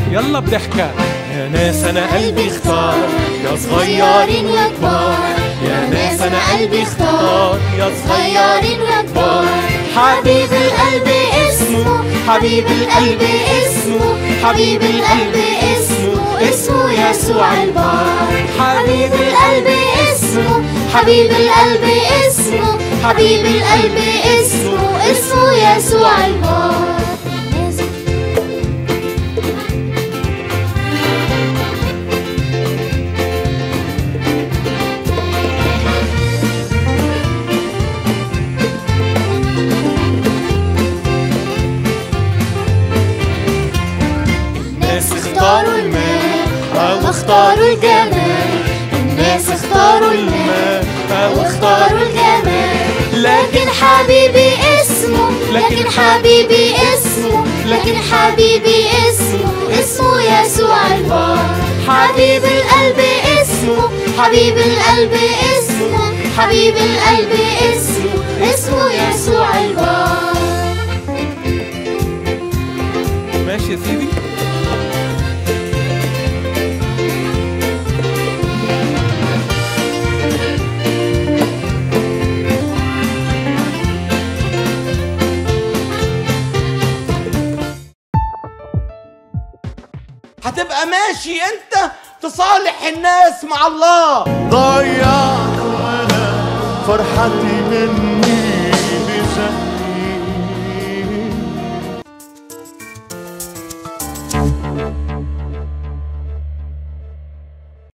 يلا بضحكة يا ناس أنا قلبي اختار يا صغيرين يا كبار يا ناس أنا قلبي اختار يا صغيرين يا كبار حبيب القلب اسمه حبيب القلب اسمه حبيب القلب اسمه اسمه يسوع البار حبيب القلب اسمه حبيب القلب اسمه حبيب القلب اسمه اسمه يسوع البار الناس اختاروا الماء أو اختاروا الجمال الناس اختاروا الماء أو اختاروا الجمال لكن حبيبي اسمه لكن حبيبي اسمه لكن حبيبي اسمه اسمه يسوع البار حبيب القلب اسمه حبيب القلب اسمه حبيب القلب اسمه اسمه يسوع البار ماشي يا سيدي هتبقى ماشي انت تصالح الناس مع الله ضيعت انا فرحتي من